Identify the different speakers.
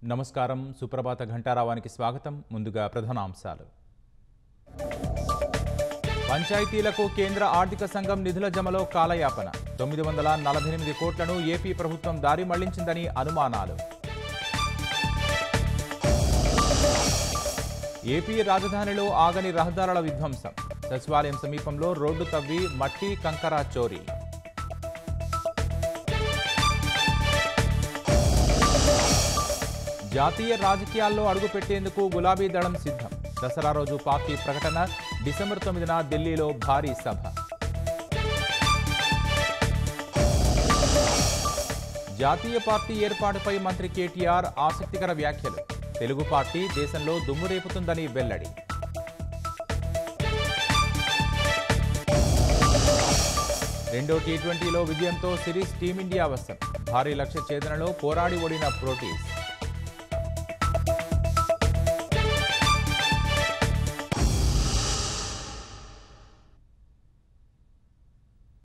Speaker 1: నమస్కారం సుప్రభాత ఘంటారావానికి స్వాగతం ముందుగా ప్రధానాంశాలు పంచాయతీలకు కేంద్ర ఆర్థిక సంఘం నిధుల జమలో కాలయాపన తొమ్మిది వందల నలభై ఎనిమిది కోట్లను ఏపీ ప్రభుత్వం దారి మళ్లించిందని అనుమానాలు ఏపీ రాజధానిలో ఆగని రహదారుల విధ్వంసం సచివాలయం సమీపంలో రోడ్డు తవ్వి మట్టి కంకర చోరీ జాతీయ రాజకీయాల్లో అడుగుపెట్టేందుకు గులాబీ దళం సిద్ధం దసరా రోజు పార్టీ ప్రకటన డిసెంబర్ తొమ్మిదిన ఢిల్లీలో భారీ సభ జాతీయ పార్టీ ఏర్పాటుపై మంత్రి కేటీఆర్ ఆసక్తికర వ్యాఖ్యలు తెలుగు పార్టీ దేశంలో దుమ్ము రేపుతుందని వెల్లడి రెండో టీ ట్వంటీలో విజయంతో సిరీస్ టీమిండియా వశం భారీ లక్ష్య ఛేదనలో పోరాడి ఓడిన ప్రోటీస్